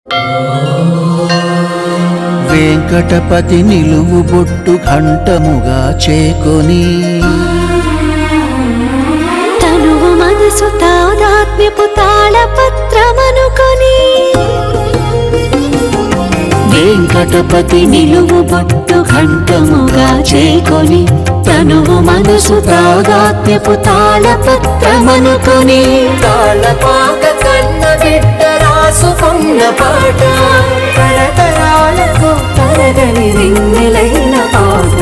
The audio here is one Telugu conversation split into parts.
వెంకటపతి నిలువు బొట్టు ఘంటముగా చేకొని తనువు మనసు తాదాత్మ్యపు తాళపత్రమనుకొని వెంకటపతి నిలువు బొట్టు ఘంటముగా చేకొని తనువు మనసు తాదాత్మ్యపు తాళపత్రమనుకొని తాళపాక కన్న బిడ్డ రాసుకున్న పాట తరతరాలకు తరగని వెన్నెలైన పాట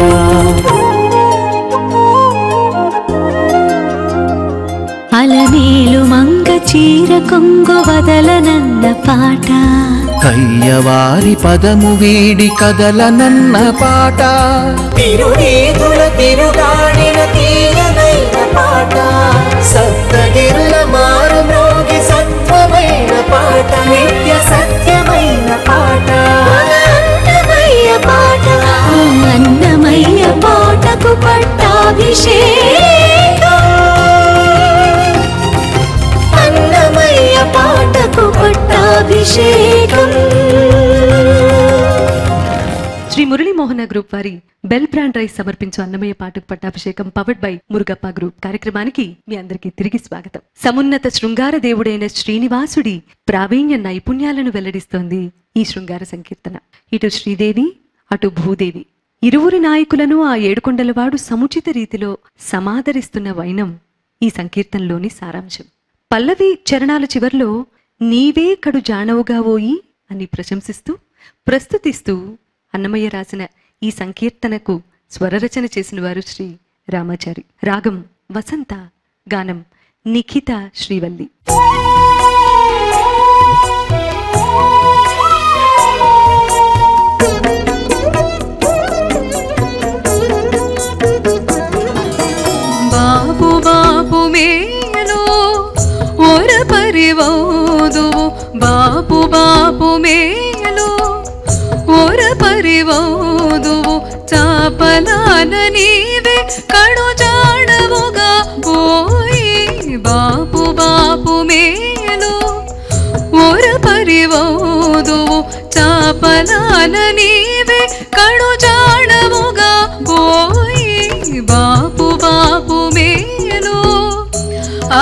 అలమేలు మంగ చీర కొంగు వదలనన్న పాట కయ్యవారి పదము వీడి కదలనన్న పాట తిరునీతుల తిరుగాడిన తీయనైన పాట సప్తగిరుల మారు మ్రోగి సత్వమైన పాట నిత్య సత్యమైన పాట అన్నమయ్య పాట ఆ అన్నమయ్య పాటకు పట్టాభిషేకం అన్నమయ్య పాటకు పట్టాభిషేకం శ్రీ మురళీమోహన గ్రూప్ వారి బెల్ బ్రాండ్ రైస్ సమర్పించు అన్నమయ్య పాటకు పట్టాభిషేకం పవర్డ్ బై మురుగప్ప గ్రూప్ కార్యక్రమానికి మీ అందరికీ తిరిగి స్వాగతం సమున్నత శృంగార దేవుడైన శ్రీనివాసుడి ప్రావీణ్య నైపుణ్యాలను వెల్లడిస్తోంది ఈ శృంగార సంకీర్తన ఇటు శ్రీదేవి అటు భూదేవి ఇరువురి నాయకులను ఆ ఏడుకొండలవాడు సముచిత రీతిలో సమాదరిస్తున్న వైనం ఈ సంకీర్తనలోని సారాంశం పల్లవి చరణాల చివర్లో నీవే కడు జానవుగా ఓయి అని ప్రశంసిస్తూ ప్రస్తుతిస్తూ అన్నమయ్య రాసిన ఈ సంకీర్తనకు స్వరరచన చేసిన వారు శ్రీ రామాచారి రాగం వసంత గానం నిఖిత శ్రీవల్లి ಬಾಬು ಬಾಬು ಮೇಲೋ ಒರ ಪರಿವೌದು ಬಾಬು ಬಾಬು ಮೇಲೋ ಒರ ಪರಿವೌದು ಚಾಪಲಾನ ನೀವೇ ಕಡು ಜಾಣವುಗ ಓಯಿ ಬಾಬು ಬಾಬು ಮೇಲೋ ಒರ ಪರಿವೌದು ಚಾಪಲಾನ ನೀವೇ ಕಡು ಜಾಣವುಗ ಓಯಿ బాపు బాపు మేలు ఆ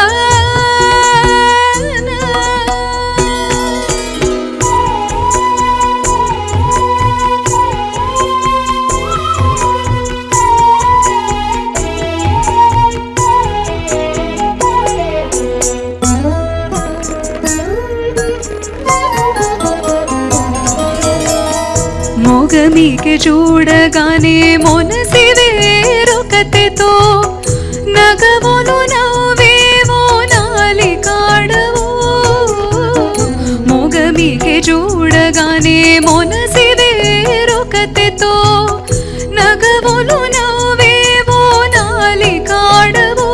మొగమికి చూడగానే మొనసి వేరొకతితో నగమును నవ్వేవో నాలికాడవు మొగమికి చూడగానే మొనసి వేరొకతితో నగమును నవ్వేవో నాలికాడవు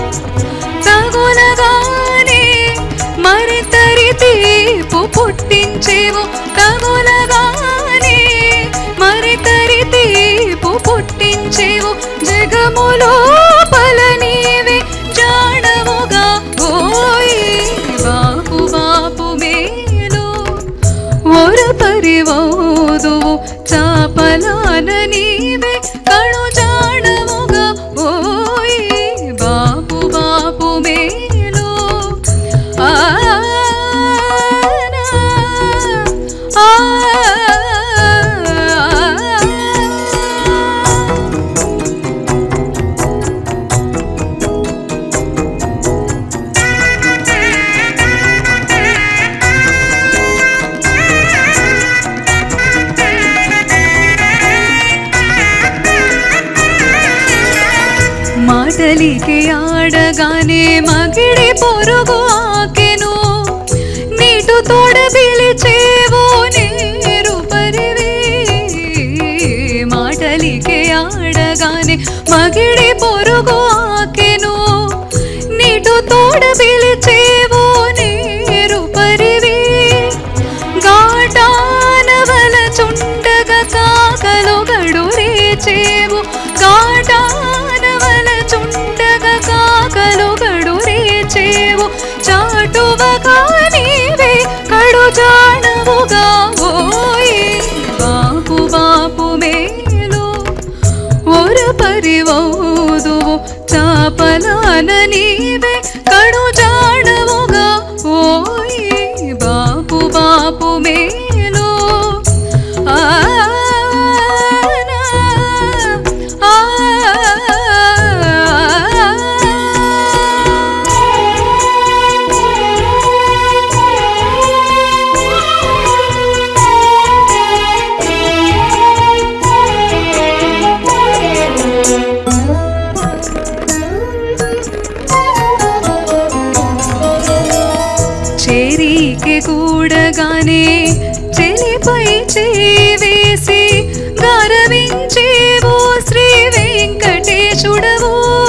తగులగానే మరి తరి తీపు పుట్టించేవు తగులగానే మరి తరి తీపు పుట్టించేవు జగములో పలనీవే జాడవుగా ఓయి బాపు బాపు మేలు ఒర పరివౌదు చాపలాన నీవే కడు జాడవుగా ఓయి బాపు బాపు మేలు ఆ ఆ మాటలికి ఆడగానే మగిడి పొరుగు ఆకెను నీటు తోడ పిలిచేవో నేరు పరివే మాటలికి ఆడగానే మగిడి పొరుగు ఆకెను నీటు తోడ పిలిచేవో నేరు పరివే ఘాటానవల చుండగ కాకలు గడు రేచేవు ఘాటానవల చుండగ కాకలు గడు రేచేవు చాటువగా నీవే కడు జాణ చాపలాన నీవే కడు జాడవుగా ఓయి బాపు బాపు మేలో ఆ ఆ చేరీకి కూడగానే చెలిపై చేవేసి గరవించేవో శ్రీ వెంకటేశుడవు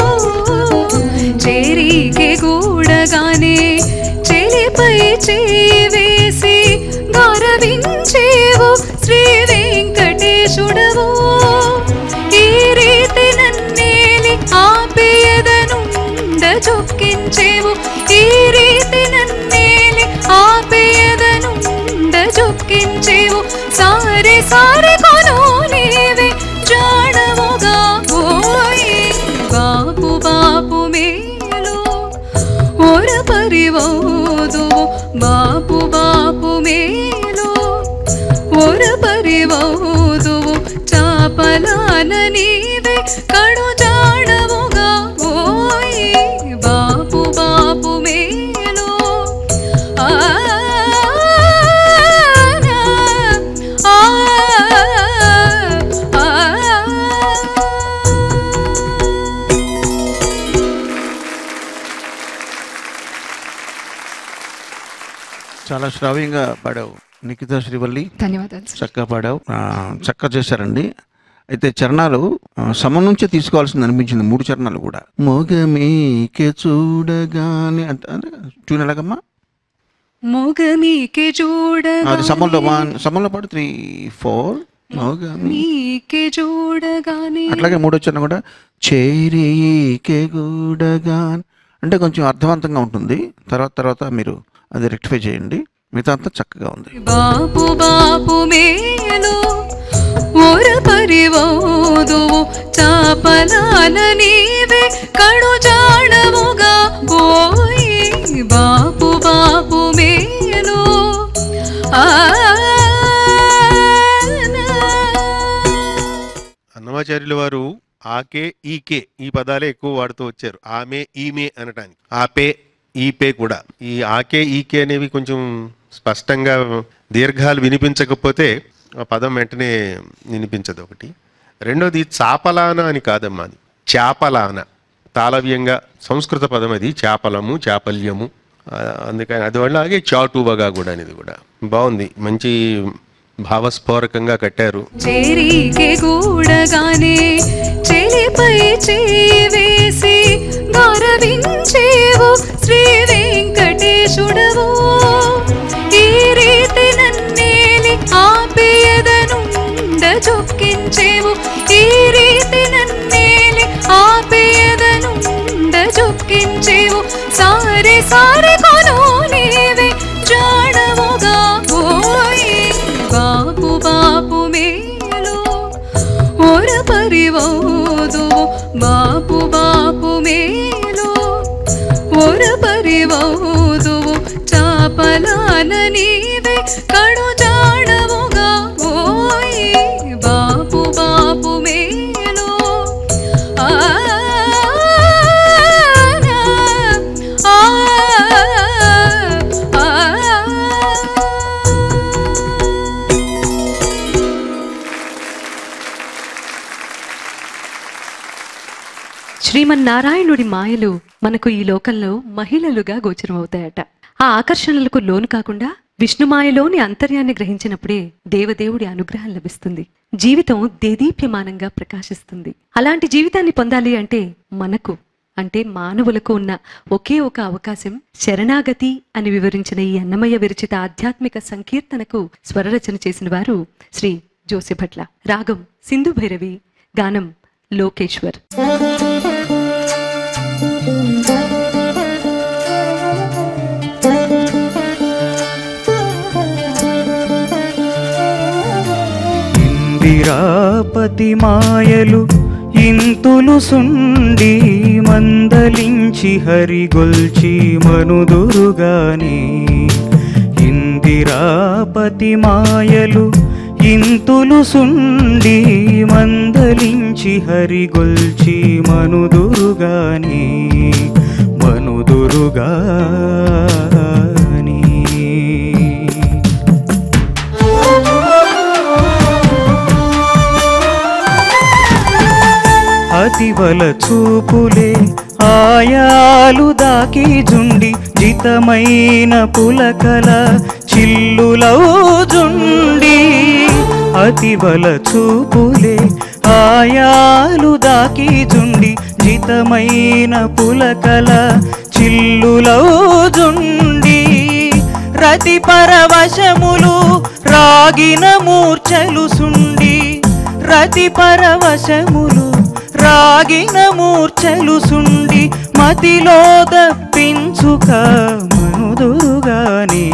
చేరీకి కూడగానే చెలిపై చేవేసి గరవించేవో శ్రీ వెంకటేశుడవు ఈ రీతి నన్నేలి ఆపేయదనుండ చొక్కించేవు ఈ రీతి నన్నేలి ఆపేయదనుండ చొక్కించేవు సారే సారే కొను నీవే జాడవుగా ఓయి బాపు బాపు మేలు ఒర పరివోదు బాపు బాపు మేలు ఒర పరివోదు చాపలాన నీవే కడు జాడవుగా ఓయి బాపు బాపు మేలు ఆ ఆ చాలా శ్రావ్యంగా పాడావు నిఖిత శ్రీవల్లి ధన్యవాదాలు సార్. చక్కగా పాడావు ఆ, చక్కగా చేశారండి అయితే చరణాలు ఆ, సమం నుంచే తీసుకోవాల్సింది అనిపించింది మూడు చరణాలు కూడా మొగమీకే చూడగానే అంటే అంటే ట్యూన్ ఎలాగమ్మా మొగమీకే చూడ అది సమంలో వన్ సమంలో పాడు త్రీ ఫోర్ మొగమీ మీకే చూడగానే అట్లాగే మూడో చరణం కూడా చేరీకే గూడగా అంటే కొంచెం అర్థవంతంగా ఉంటుంది తర్వాత తర్వాత మీరు అది రెక్టిఫై చేయండి మిగతా అంతా చక్కగా ఉంది బాపు బాపు మేలు ఒర పరివోదు చాపలాన నీవే కడు జాడవుగా పోయి బాపు బాపు మేలు ఆ అన్నమాచార్యుల వారు ఆకే ఈకే ఈ పదాలే ఎక్కువ వాడుతూ వచ్చారు ఆమె ఈమె అనటానికి ఆపే ఈపే కూడా ఈ ఆకే ఈకే అనేవి కొంచెం స్పష్టంగా దీర్ఘాలు వినిపించకపోతే ఆ పదం వెంటనే వినిపించదు ఒకటి రెండోది చాపలాన అని కాదమ్మా అది చాపలాన తాళవ్యంగా సంస్కృత పదం అది చాపలము చాపల్యము ఆ, అందుకని అది అలాగే చాటువగా కూడా అనేది కూడా బాగుంది మంచి భావస్ఫోరకంగా కట్టారు చేరీకే కూడగానే చెలిపై చేవేసి గౌరవించేవు శ్రీ వెంకటేశుడవు ఈ రీతి నన్నేలి ఆపేయదనుండ చొక్కించేవు ఈ రీతి నన్నేలి ఆపేయదనుండ చొక్కించేవు సారే సారే కొను నీవే జాడవుగా ఓయి బాపు బాపు మేలు ఒర పరివోదు బాపు బాపు మేలు ఒర పరివోదు చాపలాన నీవే కడు జాడవుగా ఓయి బాపు బాపు మేలు ఆ ఆ శ్రీమన్నారాయణుడి మాయలు మనకు ఈ లోకంలో మహిళలుగా గోచరమవుతాయట ఆ ఆకర్షణలకు లోను కాకుండా విష్ణుమాయలోని అంతర్యాన్ని గ్రహించినప్పుడే దేవదేవుడి అనుగ్రహం లభిస్తుంది జీవితం దేదీప్యమానంగా ప్రకాశిస్తుంది అలాంటి జీవితాన్ని పొందాలి అంటే మనకు అంటే మానవులకు ఉన్న ఒకే ఒక అవకాశం శరణాగతి అని వివరించిన ఈ అన్నమయ్య విరచిత ఆధ్యాత్మిక సంకీర్తనకు స్వరరచన చేసిన వారు శ్రీ జోసెభట్ల రాగం సింధు భైరవి గానం లోకేశ్వర్ ఇందిరాపతి మాయలు ఇంతులు సుండి మందలించి హరిగొల్చి మనుదురుగాని ఇందిరాపతి మాయలు ఇంతులు సుండి మందలించి హరిగొల్చి మనుదురుగాని మనుదురుగాని అతివల చూపులే ఆయాలు దాకి జుండి జితమైన పులకల చిల్లులౌ జుండి అతివల చూపులే ఆయాలు దాకి జుండి జితమైన పులకల చిల్లులౌ జుండి రతి పరవశములు రాగిన మూర్ఛలు సుండి రతి పరవశములు రాగిన మూర్ఛలు సుండి మతిలో దప్పించుక మనుదురుగాని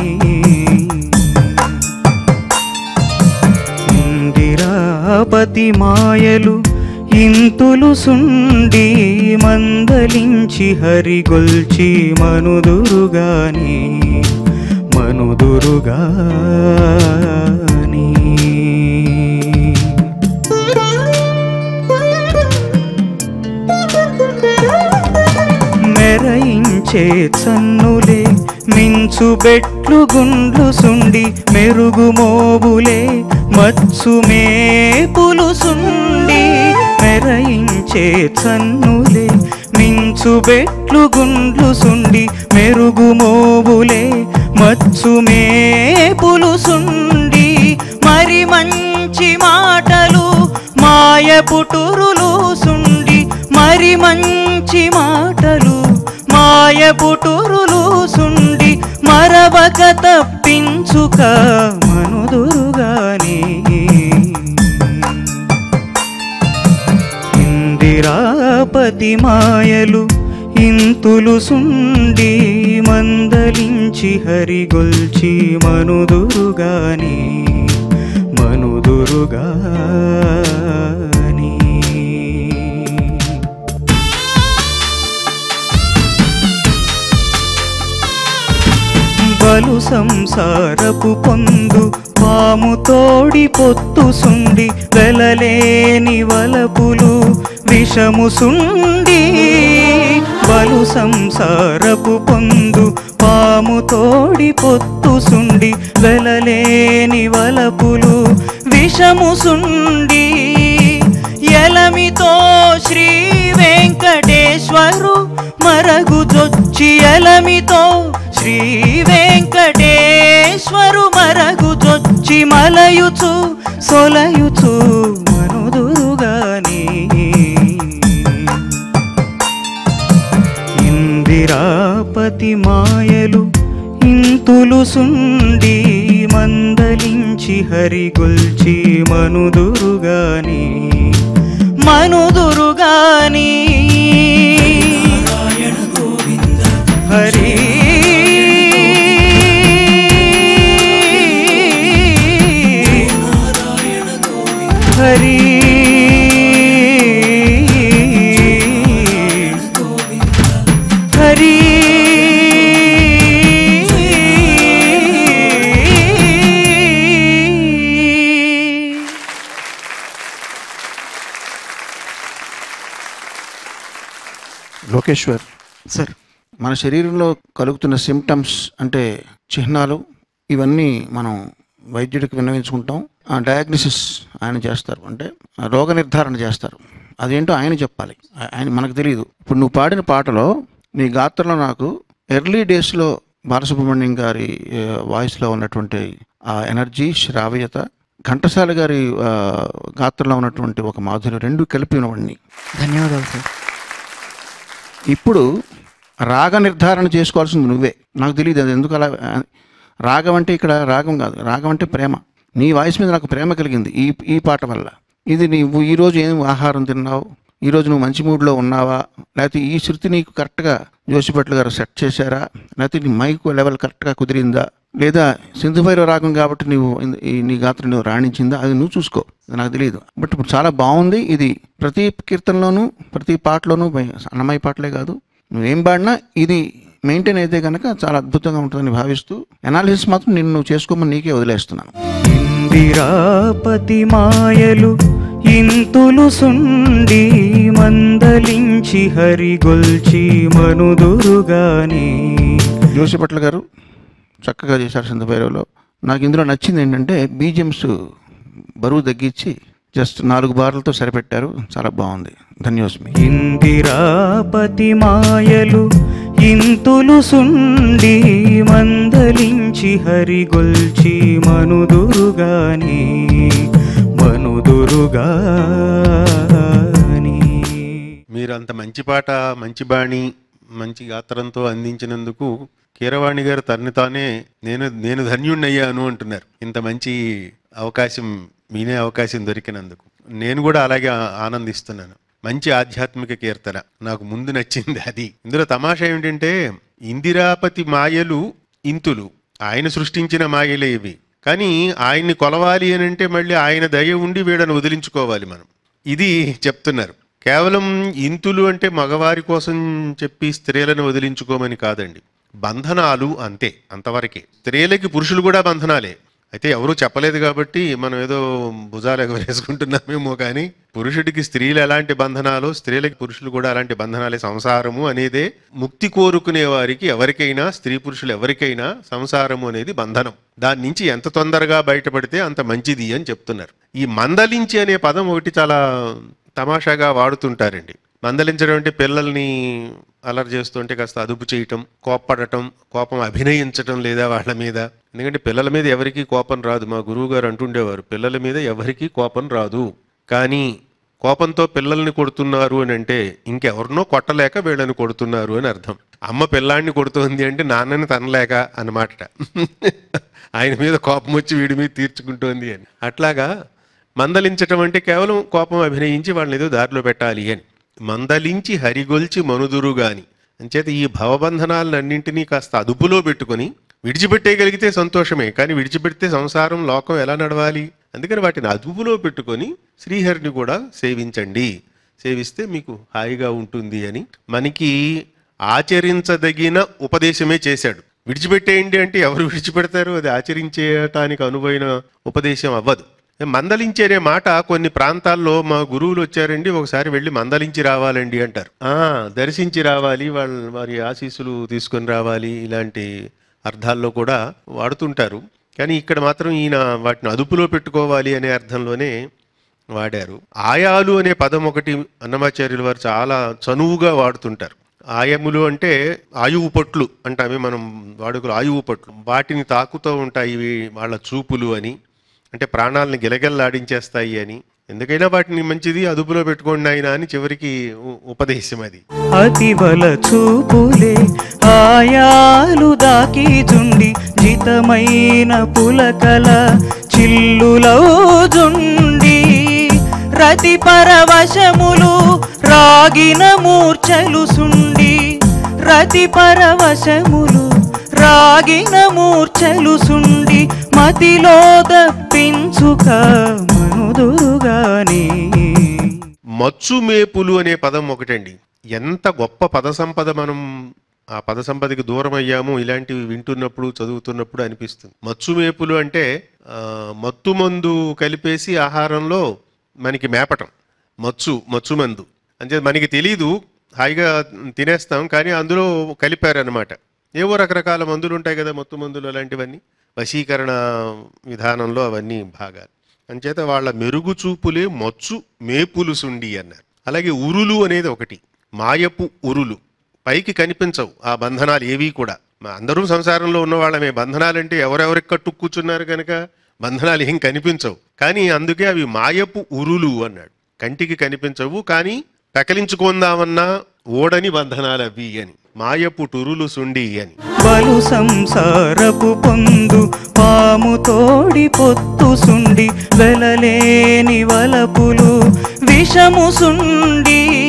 ఇందిరాపతి మాయలు ఇంతులు సుండి మందలించి హరిగొల్చి మనుదురుగాని మనుదురుగాని మెరయించే చన్నులే మించు బెట్లు గుండ్లు సుండి మెరుగు మోబులే మత్సు మేపులు సుండి మెరయించే చన్నులే మించు బెట్లు గుండ్లు సుండి మెరుగు మోబులే మత్సు మేపులు సుండి మరి మంచి మాటలు మాయ పుటురులు సుండి మరి మంచి మాటలు మాయ పుటురులు సుండి మరవక తప్పించుక మనుదురుగాని ఇందిరాపతి మాయలు ఇంతులు సుండి మందలించి హరిగొల్చి మనుదురుగాని మనుదురుగాని బలు సంసారపు పొందు పాము తోడి పొత్తు సుండి వెలలేని వలపులు విషము సుండి బలు సంసారపు పొందు పాము తోడి పొత్తు సుండి వెలలేని వలపులు విషము సుండి ఎలమితో శ్రీ వెంకటేశ్వరు మరగుజొచ్చి ఎలమితో శ్రీ వెంకటేశ్వరు మరగుజొచ్చి మలయుచు సొలయుచు మనుదురుగాని ఇందిరాపతి మాయలు ఇంతులు సుండి మందలించి హరిగొల్చి మనుదురుగాని మనుదురుగాని హరి హరి హరి లోకేశ్వర్ సార్ మన శరీరంలో కలుగుతున్న సిమ్టమ్స్ అంటే చిహ్నాలు ఇవన్నీ మనం వైద్యుడికి విన్నవించుకుంటాం ఆ డయాగ్నోసిస్ ఆయన చేస్తారు అంటే ఆ రోగ నిర్ధారణ చేస్తారు అదేంటో ఆయన చెప్పాలి ఆ- ఆయన మనకు తెలియదు ఇప్పుడు నువ్వు పాడిన పాటలో నీ గాత్రంలో నాకు ఎర్లీ డేస్లో బాలసుబ్రహ్మణ్యం గారి ఆ, వాయిస్లో ఉన్నటువంటి ఆ ఎనర్జీ శ్రావ్యత ఘంటసాల గారి ఆ, గాత్రంలో ఉన్నటువంటి ఒక మాధుర్యం రెండు కలిపి ఉన్నవాడిని ధన్యవాదాలు సార్ ఇప్పుడు రాగ నిర్ధారణ చేసుకోవాల్సింది నువ్వే నాకు తెలియదు అది ఎందుకు అలా రాగం అంటే ఇక్కడ రాగం కాదు రాగం అంటే ప్రేమ నీ వాయిస్ మీద నాకు ప్రేమ కలిగింది ఈ ఈ పాట వల్ల ఇది నీవు ఈరోజు ఏం ఆహారం తిన్నావు ఈరోజు నువ్వు మంచి మూడ్లో ఉన్నావా లేకపోతే ఈ శృతి నీకు కరెక్ట్గా జోసిభట్ల గారు సెట్ చేశారా లేకపోతే నీ మైక్ లెవెల్ కరెక్ట్గా కుదిరిందా లేదా సింధుభైరవ రాగం కాబట్టి నువ్వు ఇన్- ఈ నీ గాత్రం నువ్వు రాణించిందా అది నువ్వు చూసుకో అది నాకు తెలియదు బట్ ఇప్పుడు చాలా బాగుంది ఇది ప్రతి కీర్తనలోనూ ప్రతి పాటలోనూ బై- అన్నమయ్య పాటలే కాదు నువ్వేం పాడినా ఇది మెయింటైన్ అయితే కనుక చాలా అద్భుతంగా ఉంటుందని భావిస్తూ అనాలిసిస్ మాత్రం నిన్ను నువ్వు చేసుకోమని నీకే వదిలేస్తున్నాను ఇందిరాపతి మాయలు ఇంతులు సుండి మందలించి హరిగొల్చి మనుదురుగాని జోసిపట్ల గారు చక్కగా చేశారు సింధభైరవలో నాకు ఇందులో నచ్చింది ఏంటంటే బీజిఎమ్స్ బరువు తగ్గించి జస్ట్ నాలుగు బార్లతో సరిపెట్టారు చాలా బాగుంది ధన్యోస్మి ఇందిరాపతి మాయలు ఇంతులు సుండి మందలించి హరిగొల్చి మనుదురుగాని మనుదురుగాని మీరు అంత మంచి పాట మంచి బాణి మంచి గాత్రంతో అందించినందుకు కీరవాణి గారు తనని తానే నేను నేను ధన్యుణ్ణయ్యాను అంటున్నారు ఇంత మంచి అవకాశం వినే అవకాశం దొరికినందుకు నేను కూడా అలాగే ఆ- ఆనందిస్తున్నాను మంచి ఆధ్యాత్మిక కీర్తన నాకు ముందు నచ్చింది అది ఇందులో తమాషా ఏమిటంటే ఇందిరాపతి మాయలు ఇంతులు ఆయన సృష్టించిన మాయలే ఇవి కానీ ఆయన్ని కొలవాలి అని అంటే మళ్ళీ ఆయన దయ ఉండి వీడని వదిలించుకోవాలి మనం ఇది చెప్తున్నారు కేవలం ఇంతులు అంటే మగవారి కోసం చెప్పి స్త్రీలను వదిలించుకోమని కాదండి బంధనాలు అంతే అంతవరకే స్త్రీలకి పురుషులు కూడా బంధనాలే అయితే ఎవరూ చెప్పలేదు కాబట్టి మనం ఏదో భుజాలు ఎగవేసుకుంటున్నామేమో కానీ పురుషుడికి స్త్రీలు ఎలాంటి బంధనాలు స్త్రీలకి పురుషులు కూడా అలాంటి బంధనాలే సంసారము అనేదే ముక్తి కోరుకునే వారికి ఎవరికైనా స్త్రీ పురుషులు ఎవరికైనా సంసారము అనేది బంధనం దాని నుంచి ఎంత తొందరగా బయటపడితే అంత మంచిది అని చెప్తున్నారు ఈ మందలించి అనే పదం ఒకటి చాలా తమాషాగా వాడుతుంటారండి మందలించడం అంటే పిల్లల్ని అలర్ చేస్తుంటే కాస్త అదుపు చేయటం కోప్పడటం కోపం అభినయించటం లేదా వాళ్ళ మీద ఎందుకంటే పిల్లల మీద ఎవరికీ కోపం రాదు మా గురువు గారు అంటుండేవారు పిల్లల మీద ఎవరికీ కోపం రాదు కానీ కోపంతో పిల్లల్ని కొడుతున్నారు అని అంటే ఇంకెవరినో కొట్టలేక వీళ్ళని కొడుతున్నారు అని అర్థం అమ్మ పిల్లాడిని కొడుతుంది అంటే నాన్నని తనలేక అన్నమాట ఆయన మీద కోపం వచ్చి వీడి మీద తీర్చుకుంటోంది అని అట్లాగా మందలించటం అంటే కేవలం కోపం అభినయించి వాళ్ళని ఏదో దారిలో పెట్టాలి అని మందలించి హరిగొల్చి మనుదురు గాని అంచేత ఈ భవబంధనాలన్నింటినీ కాస్త అదుపులో పెట్టుకొని విడిచిపెట్టేయగలిగితే సంతోషమే కానీ విడిచిపెడితే సంసారం లోకం ఎలా నడవాలి అందుకని వాటిని అదుపులో పెట్టుకొని శ్రీహరిని కూడా సేవించండి సేవిస్తే మీకు హాయిగా ఉంటుంది అని మనకి ఆచరించదగిన ఉపదేశమే చేశాడు విడిచిపెట్టేయండి అంటే ఎవరు విడిచిపెడతారు అది ఆచరించేయటానికి అనువైన ఉపదేశం అవ్వదు మందలించి అనే మాట కొన్ని ప్రాంతాల్లో మా గురువులు వచ్చారండి ఒకసారి వెళ్ళి మందలించి రావాలండి అంటారు ఆ దర్శించి రావాలి వాళ్ళ వారి ఆశీస్సులు తీసుకొని రావాలి ఇలాంటి అర్థాల్లో కూడా వాడుతుంటారు కానీ ఇక్కడ మాత్రం ఈయన వాటిని అదుపులో పెట్టుకోవాలి అనే అర్థంలోనే వాడారు ఆయాలు అనే పదం ఒకటి అన్నమాచార్యుల వారు చాలా చనువుగా వాడుతుంటారు ఆయములు అంటే ఆయువు పట్లు అంటామే మనం వాడుకలు ఆయువు పట్లు వాటిని తాకుతూ ఉంటాయి ఇవి వాళ్ళ చూపులు అని అంటే ప్రాణాలని గిలగిల్లాడించేస్తాయి అని ఎందుకైనా వాటిని మంచిది అదుపులో పెట్టుకోండి ఆయన అని చివరికి ఉ- ఉపదేశం అది అతివల చూపులే ఆయాలు దాకి జుండి జితమైన పులకల చిల్లులౌజుండి రతి పరవశములు రాగిన మూర్ఛలు సుండి రతి పరవశములు రాగిన మూర్ఛలు సుండి మతిలో దప్పించుక మనుదురుగాని మచ్చు మేపులు అనే పదం ఒకటండి ఎంత గొప్ప పద సంపద మనం ఆ పద సంపదకి దూరం అయ్యాము ఇలాంటివి వింటున్నప్పుడు చదువుతున్నప్పుడు అనిపిస్తుంది మచ్చు మేపులు అంటే ఆ, మత్తు మందు కలిపేసి ఆహారంలో మనకి మేపటం మచ్చు మచ్చు మందు అంటే మనకి తెలీదు హాయిగా తినేస్తాం కానీ అందులో కలిపారనమాట ఏవో రకరకాల మందులు ఉంటాయి కదా మత్తు మందులు అలాంటివన్నీ వశీకరణ విధానంలో అవన్నీ భాగాలు అంచేత వాళ్ళ మెరుగు చూపులే మచ్చు మేపులు సుండి అన్నారు అలాగే ఉరులు అనేది ఒకటి మాయపు ఉరులు పైకి కనిపించవు ఆ బంధనాలు ఏవి కూడా మా అందరూ సంసారంలో ఉన్న వాళ్ళమే బంధనాలంటే ఎవరెవరికి కట్టు కూర్చున్నారు కనుక బంధనాలు ఏం కనిపించవు కానీ అందుకే అవి మాయపు ఉరులు అన్నాడు కంటికి కనిపించవు కానీ పెకలించుకుందామన్నా ఓడని బంధనాలు అవి అని మాయపు టురులు సుండి అని బలు సంసారపు పొందు పాము తోడి పొత్తు సుండి వెలలేని వలపులు విషము సుండి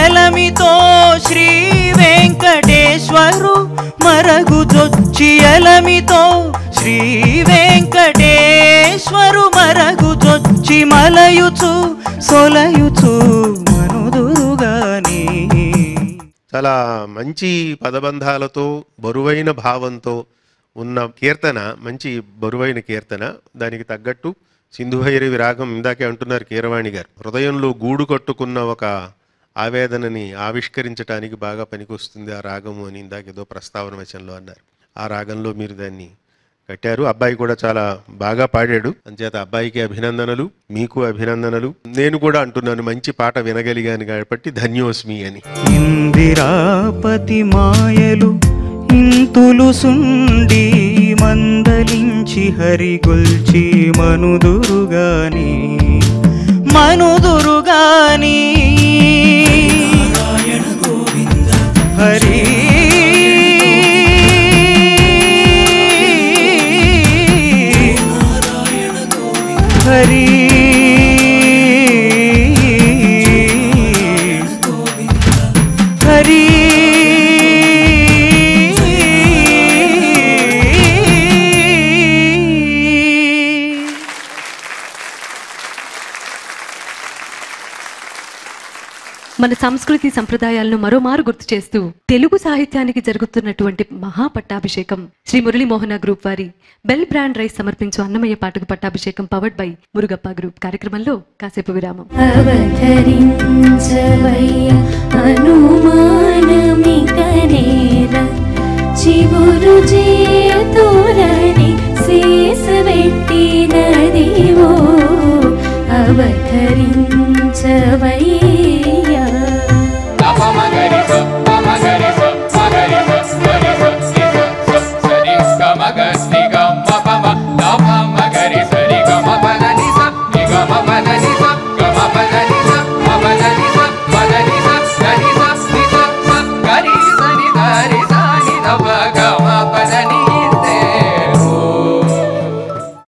ఎలమితో శ్రీ వెంకటేశ్వరు మరగుజొచ్చి ఎలమితో శ్రీ వెంకటేశ్వరు మరగుజొచ్చి మలయుచు సొలయుచు మనుదురుగాని చాలా మంచి పదబంధాలతో బరువైన భావంతో ఉన్న కీర్తన మంచి బరువైన కీర్తన దానికి తగ్గట్టు సింధుభైరవి రాగం ఇందాకే అంటున్నారు కీరవాణి గారు హృదయంలో గూడు కట్టుకున్న ఒక ఆవేదనని ఆవిష్కరించడానికి బాగా పనికొస్తుంది ఆ రాగము అని ఇందాక ఏదో ప్రస్తావన వచనంలో అన్నారు ఆ రాగంలో మీరు దాన్ని కట్టారు అబ్బాయి కూడా చాలా బాగా పాడాడు అంచేత అబ్బాయికి అభినందనలు మీకు అభినందనలు నేను కూడా అంటున్నాను మంచి పాట వినగలిగాను కాబట్టి ధన్యోస్మి అని ఇందిరాపతి మాయలు ఇంతులు సుండి మందలించి హరిగొల్చి మనుదురుగాని మనుదురుగాని హరి హరి హరి మన సంస్కృతి సంప్రదాయాలను మరోమారు గుర్తు చేస్తూ తెలుగు సాహిత్యానికి జరుగుతున్నటువంటి మహా పట్టాభిషేకం శ్రీ మురళీమోహన గ్రూప్ వారి బెల్ బ్రాండ్ రైస్ సమర్పించు అన్నమయ్య పాటకు పట్టాభిషేకం పవర్డ్ బై మురుగప్ప గ్రూప్ కార్యక్రమంలో కాసేపు విరామం అవతరించవయ్య అనుమానమిక నేర చివురు చేతోరని శేష వెంట